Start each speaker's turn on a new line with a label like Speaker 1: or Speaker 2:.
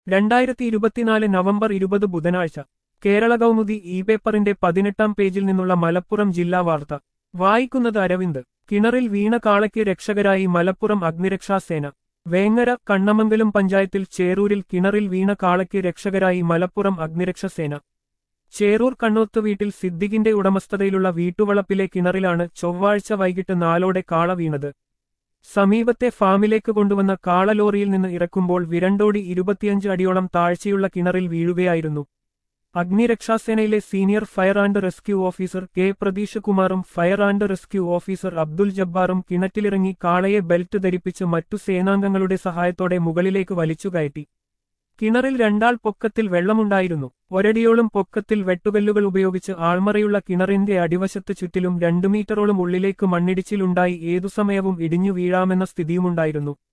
Speaker 1: രണ്ടായിരത്തി ഇരുപത്തിനാല് നവംബർ ഇരുപത് ബുധനാഴ്ച കേരള കൗമുദി ഇ പേപ്പറിന്റെ പതിനെട്ടാം പേജിൽ നിന്നുള്ള മലപ്പുറം ജില്ലാ വാർത്ത വായിക്കുന്നത് അരവിന്ദ് കിണറിൽ വീണ കാളയ്ക്ക് രക്ഷകരായി മലപ്പുറം അഗ്നിരക്ഷാസേന വേങ്ങര കണ്ണമംഗലം പഞ്ചായത്തിൽ ചേറൂരിൽ കിണറിൽ വീണ കാളയ്ക്ക് രക്ഷകരായി മലപ്പുറം അഗ്നിരക്ഷാസേന ചേറൂർ കണ്ണോത്ത് വീട്ടിൽ സിദ്ദിഖിന്റെ ഉടമസ്ഥതയിലുള്ള വീട്ടുവളപ്പിലെ കിണറിലാണ് ചൊവ്വാഴ്ച വൈകിട്ട് നാലോടെ കാള വീണത് സമീപത്തെ ഫാമിലേക്ക് കൊണ്ടുവന്ന കാള ലോറിയിൽ നിന്ന് ഇറക്കുമ്പോൾ വിരണ്ടോടി ഇരുപത്തിയഞ്ച് അടിയോളം താഴ്ചയുള്ള കിണറിൽ വീഴുകയായിരുന്നു അഗ്നിരക്ഷാസേനയിലെ senior fire and rescue officer K Pratheesh കുമാറും fire and rescue officer Abdul ജബ്ബാറും കിണറ്റിലിറങ്ങി കാളയെ ബെൽറ്റ് ധരിപ്പിച്ച് മറ്റു സേനാംഗങ്ങളുടെ സഹായത്തോടെ മുകളിലേക്ക് വലിച്ചുകയറ്റി കിണറിൽ രണ്ടാൾ പൊക്കത്തിൽ വെള്ളമുണ്ടായിരുന്നു ഒരടിയോളം പൊക്കത്തിൽ വെട്ടുകല്ലുകൾ ഉപയോഗിച്ച് ആൾമറയുള്ള കിണറിന്റെ അടിവശത്ത് ചുറ്റിലും രണ്ടു മീറ്ററോളം ഉള്ളിലേക്ക് മണ്ണിടിച്ചിലുണ്ടായി ഏതു സമയവും ഇടിഞ്ഞു വീഴാമെന്ന സ്ഥിതിയുമുണ്ടായിരുന്നു